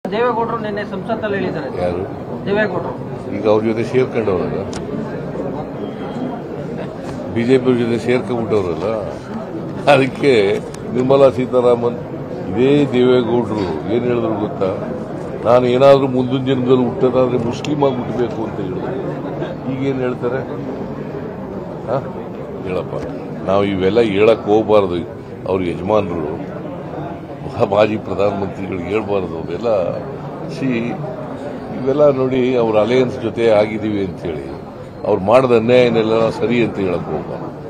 ದೇವೇಗೌಡರು ನಿನ್ನೆ ಸಂಸತ್ತಲ್ಲಿ ಹೇಳಿದ್ದಾರೆ ಯಾರು ದೇವೇಗೌಡರು ಈಗ ಅವ್ರ ಜೊತೆ ಸೇರ್ಕೊಂಡವ್ರಲ್ಲ ಬಿಜೆಪಿ ಜೊತೆ ಸೇರ್ಕೊಂಡ್ಬಿಟ್ಟವ್ರಲ್ಲ ಅದಕ್ಕೆ ನಿರ್ಮಲಾ ಸೀತಾರಾಮನ್ ಇದೇ ದೇವೇಗೌಡರು ಏನ್ ಹೇಳಿದ್ರು ಗೊತ್ತಾ ನಾನು ಏನಾದ್ರೂ ಮುಂದಿನ ಜನ್ಮದಲ್ಲಿ ಹುಟ್ಟೋದಾದ್ರೆ ಮುಸ್ಲಿಂ ಆಗಿ ಹುಟ್ಟಬೇಕು ಅಂತ ಹೇಳಿದ್ರು ಈಗೇನು ಹೇಳ್ತಾರೆ ಆ? ಹೇಳಪ್ಪ ನಾವು ಇವೆಲ್ಲ ಹೇಳಕ್ ಹೋಗ್ಬಾರ್ದು ಅವ್ರ ಯಜಮಾನರು ಮಾಜಿ ಪ್ರಧಾನಮಂತ್ರಿಗಳಿಗೆ ಹೇಳ್ಬಾರ್ದು ಅವೆಲ್ಲ ಸಿ ಇವೆಲ್ಲ ನೋಡಿ ಅವ್ರ ಅಲಯನ್ಸ್ ಜೊತೆ ಆಗಿದ್ದೀವಿ ಅಂತೇಳಿ ಅವ್ರು ಮಾಡಿದ ಅನ್ಯಾಯನೆಲ್ಲ ಸರಿ ಅಂತ ಹೇಳಕ್ ಹೋಗ್ಬಾರ್ದು